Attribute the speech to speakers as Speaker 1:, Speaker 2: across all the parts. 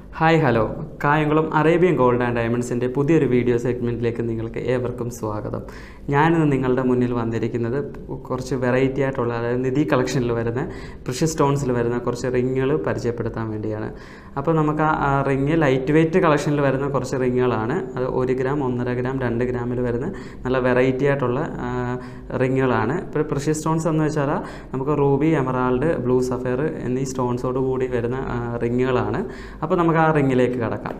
Speaker 1: hi hello Kayamkulam Arabian gold and ഡയമണ്ട്സിൻ്റെ പുതിയൊരു video സെഗ്മെൻറ്റിലേക്ക് നിങ്ങൾക്ക് ഏവർക്കും സ്വാഗതം ഞാനിന്ന് നിങ്ങളുടെ മുന്നിൽ വന്നിരിക്കുന്നത് കുറച്ച് വെറൈറ്റി ആയിട്ടുള്ള അതായത് നിധി കളക്ഷനിൽ വരുന്ന പ്രഷ്യസ് സ്റ്റോൺസിൽ വരുന്ന കുറച്ച് റിങ്ങുകൾ പരിചയപ്പെടുത്താൻ വേണ്ടിയാണ് അപ്പോൾ നമുക്ക് ആ റിങ് ലൈറ്റ് വെയ്റ്റ് കളക്ഷനിൽ വരുന്ന കുറച്ച് റിങ്ങുകളാണ് അത് ഒരു ഗ്രാം ഒന്നര ഗ്രാം രണ്ട് ഗ്രാമിൽ വരുന്ന നല്ല വെറൈറ്റി ആയിട്ടുള്ള റിങ്ങുകളാണ് ഇപ്പോൾ പ്രഷ്യസ് സ്റ്റോൺസ് എന്ന് വെച്ചാൽ നമുക്ക് റൂബി എമറാൾഡ് ബ്ലൂ സഫയർ എന്നീ സ്റ്റോൺസോട് കൂടി വരുന്ന റിങ്ങുകളാണ് അപ്പോൾ നമുക്ക് ആ റിങ്ങിലേക്ക് കടക്കാം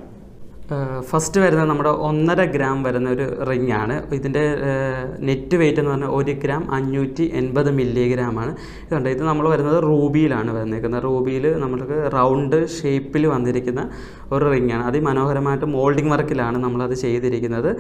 Speaker 1: ഫസ്റ്റ് വരുന്നത് നമ്മുടെ ഒന്നര ഗ്രാം വരുന്ന ഒരു റിംഗ് ആണ് ഇതിൻ്റെ നെറ്റ് വെയിറ്റ് എന്ന് പറഞ്ഞാൽ ഒരു ഗ്രാം അഞ്ഞൂറ്റി എൺപത് മില്ലിഗ്രാമാണ് ഇതുണ്ട് ഇത് നമ്മൾ വരുന്നത് റൂബിയിലാണ് വന്നിരിക്കുന്നത് റൂബിയിൽ നമ്മൾക്ക് റൗണ്ട് ഷേപ്പിൽ വന്നിരിക്കുന്ന ഒരു റിങ്ങാണ് അതിമനോഹരമായിട്ട് മോൾഡിംഗ് വർക്കിലാണ് നമ്മളത് ചെയ്തിരിക്കുന്നത്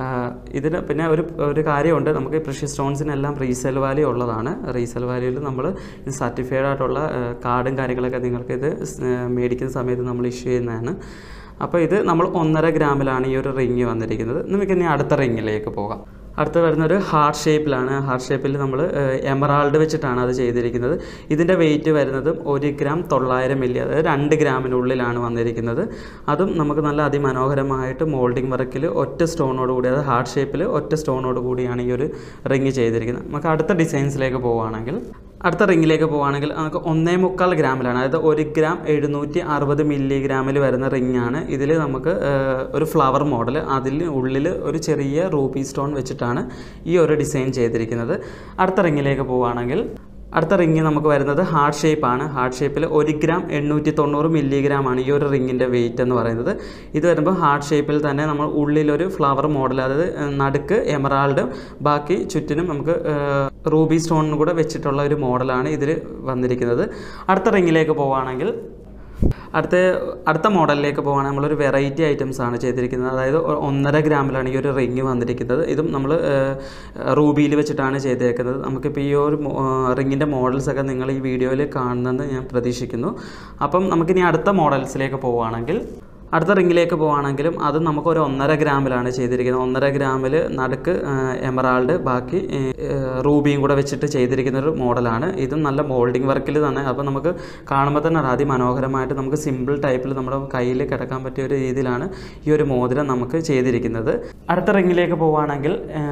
Speaker 1: ഇതിന് പിന്നെ ഒരു ഒരു കാര്യമുണ്ട് നമുക്ക് പ്രഷ്യസ് സ്റ്റോൺസിനെല്ലാം റീസെൽ വാല്യൂ ഉള്ളതാണ് റീസെൽ വാല്യൂവിൽ നമ്മൾ സർട്ടിഫൈഡ് ആയിട്ടുള്ള കാർഡും കാര്യങ്ങളൊക്കെ നിങ്ങൾക്ക് ഇത് മേടിക്കുന്ന സമയത്ത് നമ്മൾ ഇഷ്യൂ ചെയ്യുന്നതാണ് അപ്പോൾ ഇത് നമ്മൾ ഒന്നര ഗ്രാമിലാണ് ഈ ഒരു റിങ് വന്നിരിക്കുന്നത് നമുക്ക് ഇനി അടുത്ത റിങ്ങിലേക്ക് പോകാം അടുത്ത വരുന്നൊരു ഹാർട്ട് ഷേപ്പിലാണ് ഹാർട്ട് ഷേപ്പിൽ നമ്മൾ എമറാൾഡ് വെച്ചിട്ടാണ് അത് ചെയ്തിരിക്കുന്നത് ഇതിൻ്റെ വെയിറ്റ് വരുന്നത് ഒരു ഗ്രാം തൊള്ളായിരം മില്ലി അതായത് രണ്ട് ഗ്രാമിനുള്ളിലാണ് വന്നിരിക്കുന്നത് അതും നമുക്ക് നല്ല അതിമനോഹരമായിട്ട് മോൾഡിംഗ് വർക്കിൽ ഒറ്റ സ്റ്റോണോട് കൂടി അതായത് ഹാർട്ട് ഷേപ്പിൽ ഒറ്റ സ്റ്റോണോട് കൂടിയാണ് ഈ ഒരു റിങ് ചെയ്തിരിക്കുന്നത് നമുക്ക് അടുത്ത ഡിസൈൻസിലേക്ക് പോവുകയാണെങ്കിൽ അടുത്ത റിങ്ങിലേക്ക് പോവുകയാണെങ്കിൽ നമുക്ക് ഒന്നേ മുക്കാൽ ഗ്രാമിലാണ് അതായത് ഒരു ഗ്രാം എഴുന്നൂറ്റി അറുപത് മില്ലിഗ്രാമിൽ വരുന്ന റിങ്ങാണ് ഇതിൽ നമുക്ക് ഒരു ഫ്ലവർ മോഡൽ അതിൽ ഉള്ളിൽ ഒരു ചെറിയ റൂബി സ്റ്റോൺ വെച്ചിട്ടാണ് ഈ ഒരു ഡിസൈൻ ചെയ്തിരിക്കുന്നത് അടുത്ത റിങ്ങിലേക്ക് പോവുകയാണെങ്കിൽ അടുത്ത റിങ് നമുക്ക് വരുന്നത് ഹാർട്ട് ഷേപ്പാണ് ഹാർട്ട് ഷേപ്പിൽ ഒരു ഗ്രാം എണ്ണൂറ്റി തൊണ്ണൂറ് മില്ലിഗ്രാമാണ് ഈ ഒരു റിങ്ങിൻ്റെ വെയിറ്റ് എന്ന് പറയുന്നത് ഇത് വരുമ്പോൾ ഹാർട്ട് ഷേപ്പിൽ തന്നെ നമ്മൾ ഉള്ളിലൊരു ഫ്ലവർ മോഡൽ അതായത് നടുക്ക് എമറാൾഡ് ബാക്കി ചുറ്റിനും നമുക്ക് റൂബി സ്റ്റോണിന് കൂടെ വെച്ചിട്ടുള്ള ഒരു മോഡലാണ് ഇതിൽ വന്നിരിക്കുന്നത് അടുത്ത റിങ്ങിലേക്ക് പോവുകയാണെങ്കിൽ അടുത്ത അടുത്ത മോഡലിലേക്ക് പോകുകയാണെങ്കിൽ നമ്മളൊരു വെറൈറ്റി ഐറ്റംസ് ആണ് ചെയ്തിരിക്കുന്നത് അതായത് ഒന്നര ഗ്രാമിലാണ് ഈ ഒരു റിങ് വന്നിരിക്കുന്നത് ഇതും നമ്മൾ റൂബിയിൽ വെച്ചിട്ടാണ് ചെയ്തേക്കുന്നത് നമുക്കിപ്പോൾ ഈ ഒരു റിങ്ങിൻ്റെ മോഡൽസൊക്കെ നിങ്ങൾ ഈ വീഡിയോയിൽ കാണുന്നെന്ന് ഞാൻ പ്രതീക്ഷിക്കുന്നു അപ്പം നമുക്കിനി അടുത്ത മോഡൽസിലേക്ക് പോവുകയാണെങ്കിൽ അടുത്ത റിങ്ങിലേക്ക് പോവുകയാണെങ്കിലും അത് നമുക്ക് ഒരു ഒന്നര ഗ്രാമിലാണ് ചെയ്തിരിക്കുന്നത് ഒന്നര ഗ്രാമിൽ നടുക്ക് എമറാൾഡ് ബാക്കി റൂബിയും കൂടെ വെച്ചിട്ട് ചെയ്തിരിക്കുന്ന ഒരു മോഡലാണ് ഇതും നല്ല മോൾഡിംഗ് വർക്കിൽ തന്നെ അപ്പോൾ നമുക്ക് കാണുമ്പോൾ തന്നെ അതിമനോഹരമായിട്ട് നമുക്ക് സിമ്പിൾ ടൈപ്പിൽ നമ്മുടെ കയ്യിൽ കിടക്കാൻ പറ്റിയ ഒരു രീതിയിലാണ് ഈ ഒരു മോതിരം നമുക്ക് ചെയ്തിരിക്കുന്നത് അടുത്ത റിങ്ങിലേക്ക് പോവുകയാണെങ്കിൽ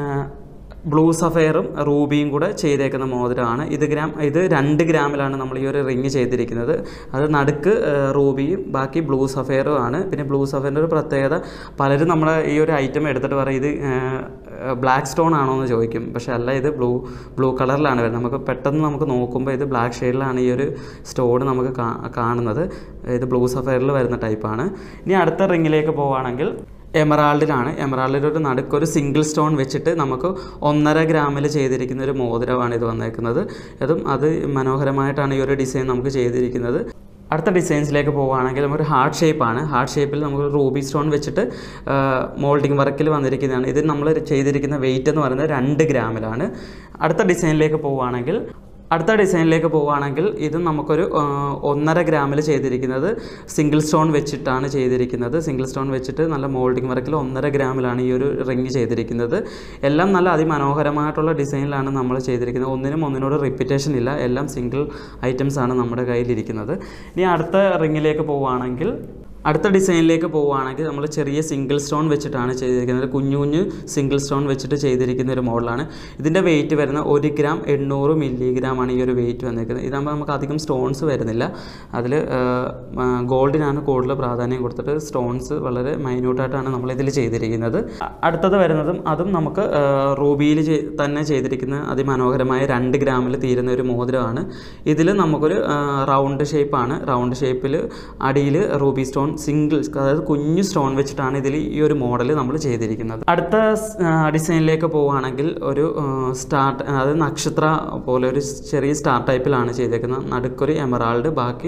Speaker 1: ബ്ലൂ സഫയറും റൂബിയും കൂടെ ചെയ്തേക്കുന്ന മോതിരമാണ് ഇത് ഗ്രാം ഇത് രണ്ട് ഗ്രാമിലാണ് നമ്മൾ ഈ ഒരു റിങ് ചെയ്തിരിക്കുന്നത് അത് നടുക്ക് റൂബിയും ബാക്കി ബ്ലൂ സഫയറും ആണ് പിന്നെ ബ്ലൂ സഫയറിൻ്റെ ഒരു പ്രത്യേകത പലരും നമ്മളെ ഈ ഒരു ഐറ്റം എടുത്തിട്ട് പറയും ഇത് ബ്ലാക്ക് സ്റ്റോൺ ആണോ എന്ന് ചോദിക്കും പക്ഷെ അല്ല ഇത് ബ്ലൂ ബ്ലൂ കളറിലാണ് വരുന്നത് നമുക്ക് പെട്ടെന്ന് നമുക്ക് നോക്കുമ്പോൾ ഇത് ബ്ലാക്ക് ഷെയ്ഡിലാണ് ഈ ഒരു സ്റ്റോൺ നമുക്ക് കാണുന്നത് ഇത് ബ്ലൂ സഫയറിൽ വരുന്ന ടൈപ്പാണ് ഇനി അടുത്ത റിങ്ങിലേക്ക് പോവുകയാണെങ്കിൽ എമറാൾഡിലാണ് എമറാൾഡിൽ ഒരു നടുക്കൊരു സിംഗിൾ സ്റ്റോൺ വെച്ചിട്ട് നമുക്ക് ഒന്നര ഗ്രാമിൽ ചെയ്തിരിക്കുന്ന ഒരു മോതിരമാണ് ഇത് വന്നേക്കുന്നത് അതും അത് മനോഹരമായിട്ടാണ് ഈ ഒരു ഡിസൈൻ നമുക്ക് ചെയ്തിരിക്കുന്നത് അടുത്ത ഡിസൈൻസിലേക്ക് പോവുകയാണെങ്കിൽ നമുക്ക് ഹാർട്ട് ഷേപ്പാണ് ഹാർട്ട് ഷേപ്പിൽ നമുക്ക് റൂബി സ്റ്റോൺ വെച്ചിട്ട് മോൾഡിംഗ് വർക്കിൽ വന്നിരിക്കുന്നതാണ് ഇത് നമ്മൾ ചെയ്തിരിക്കുന്ന വെയിറ്റ് എന്ന് പറയുന്നത് രണ്ട് ഗ്രാമിലാണ് അടുത്ത ഡിസൈനിലേക്ക് പോവുകയാണെങ്കിൽ അടുത്ത ഡിസൈനിലേക്ക് പോവുകയാണെങ്കിൽ ഇത് നമുക്കൊരു ഒന്നര ഗ്രാമിൽ ചെയ്തിരിക്കുന്നത് സിംഗിൾ സ്റ്റോൺ വെച്ചിട്ടാണ് ചെയ്തിരിക്കുന്നത് സിംഗിൾ സ്റ്റോൺ വെച്ചിട്ട് നല്ല മോൾഡിംഗ് വർക്കിൽ ഒന്നര ഗ്രാമിലാണ് ഈ ഒരു റിങ് ചെയ്തിരിക്കുന്നത് എല്ലാം നല്ല അതിമനോഹരമായിട്ടുള്ള ഡിസൈനിലാണ് നമ്മൾ ചെയ്തിരിക്കുന്നത് ഒന്നിനും ഒന്നിനോട് റിപ്പീറ്റേഷൻ ഇല്ല എല്ലാം സിംഗിൾ ഐറ്റംസ് ആണ് നമ്മുടെ കയ്യിലിരിക്കുന്നത് ഇനി അടുത്ത റിങ്ങിലേക്ക് പോവുകയാണെങ്കിൽ അടുത്ത ഡിസൈനിലേക്ക് പോവുകയാണെങ്കിൽ നമ്മൾ ചെറിയ സിംഗിൾ സ്റ്റോൺ വെച്ചിട്ടാണ് ചെയ്തിരിക്കുന്നത് കുഞ്ഞു കുഞ്ഞു സിംഗിൾ സ്റ്റോൺ വെച്ചിട്ട് ചെയ്തിരിക്കുന്ന ഒരു മോഡലാണ് ഇതിൻ്റെ വെയിറ്റ് വരുന്ന ഒരു ഗ്രാം എണ്ണൂറ് മില്ലിഗ്രാം ആണ് ഈ ഒരു വെയിറ്റ് വന്നിരിക്കുന്നത് ഇതാകുമ്പോൾ നമുക്ക് അധികം സ്റ്റോൺസ് വരുന്നില്ല അതിൽ ഗോൾഡിനാണ് കൂടുതൽ പ്രാധാന്യം കൊടുത്തിട്ട് സ്റ്റോൺസ് വളരെ മൈന്യൂട്ടായിട്ടാണ് നമ്മൾ ഇതിൽ ചെയ്തിരിക്കുന്നത് അടുത്തത് വരുന്നതും അതും നമുക്ക് റൂബിയിൽ തന്നെ ചെയ്തിരിക്കുന്ന അതിമനോഹരമായ രണ്ട് ഗ്രാമിൽ തീരുന്ന ഒരു മോതിരമാണ് ഇതിൽ നമുക്കൊരു റൗണ്ട് ഷേപ്പാണ് റൗണ്ട് ഷേപ്പിൽ അടിയിൽ റൂബി സ്റ്റോൺ സിംഗിൾ അതായത് കുഞ്ഞു സ്റ്റോൺ വെച്ചിട്ടാണ് ഇതിൽ ഈ ഒരു മോഡൽ നമ്മൾ ചെയ്തിരിക്കുന്നത് അടുത്ത ഡിസൈനിലേക്ക് പോവുകയാണെങ്കിൽ ഒരു സ്റ്റാർട്ട് അതായത് നക്ഷത്ര പോലെ ഒരു ചെറിയ സ്റ്റാർ ടൈപ്പിലാണ് ചെയ്തേക്കുന്നത് നടുക്കൊരു എമറാൾഡ് ബാക്കി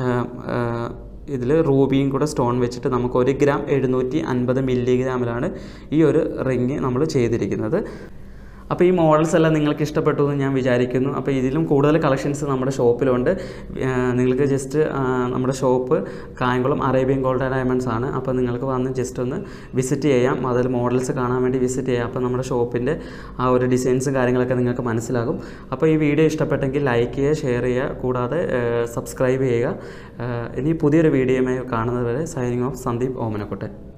Speaker 1: ഇതിൽ റൂബിയും കൂടെ സ്റ്റോൺ വെച്ചിട്ട് നമുക്ക് ഒരു ഗ്രാം എഴുന്നൂറ്റി അൻപത് മില്ലിഗ്രാമിലാണ് ഈ ഒരു റിങ് നമ്മൾ ചെയ്തിരിക്കുന്നത് അപ്പോൾ ഈ മോഡൽസ് എല്ലാം നിങ്ങൾക്ക് ഇഷ്ടപ്പെട്ടു എന്ന് ഞാൻ വിചാരിക്കുന്നു അപ്പോൾ ഇതിലും കൂടുതൽ കളക്ഷൻസ് നമ്മുടെ ഷോപ്പിലുണ്ട് ആ, നിങ്ങൾക്ക് ജസ്റ്റ് നമ്മുടെ shop Kayamkulam Arabian gold diamonds ആണ് അപ്പോൾ നിങ്ങൾക്ക് വന്ന് ജസ്റ്റ് ഒന്ന് വിസിറ്റ് ചെയ്യാം അതിൽ മോഡൽസ് കാണാൻ വേണ്ടി വിസിറ്റ് ചെയ്യാം അപ്പോൾ നമ്മുടെ ഷോപ്പിൻ്റെ ആ ഒരു ഡിസൈൻസും കാര്യങ്ങളൊക്കെ നിങ്ങൾക്ക് മനസ്സിലാകും അപ്പോൾ ഈ വീഡിയോ ഇഷ്ടപ്പെട്ടെങ്കിൽ ലൈക്ക് ചെയ്യുക ഷെയർ ചെയ്യുക കൂടാതെ സബ്സ്ക്രൈബ് ചെയ്യുക ആ, ഇനി പുതിയൊരു വീഡിയോയുമായി കാണുന്നത് വരെ സൈനിങ് ഓഫ് സന്ദീപ് ഓമനക്കുട്ടൻ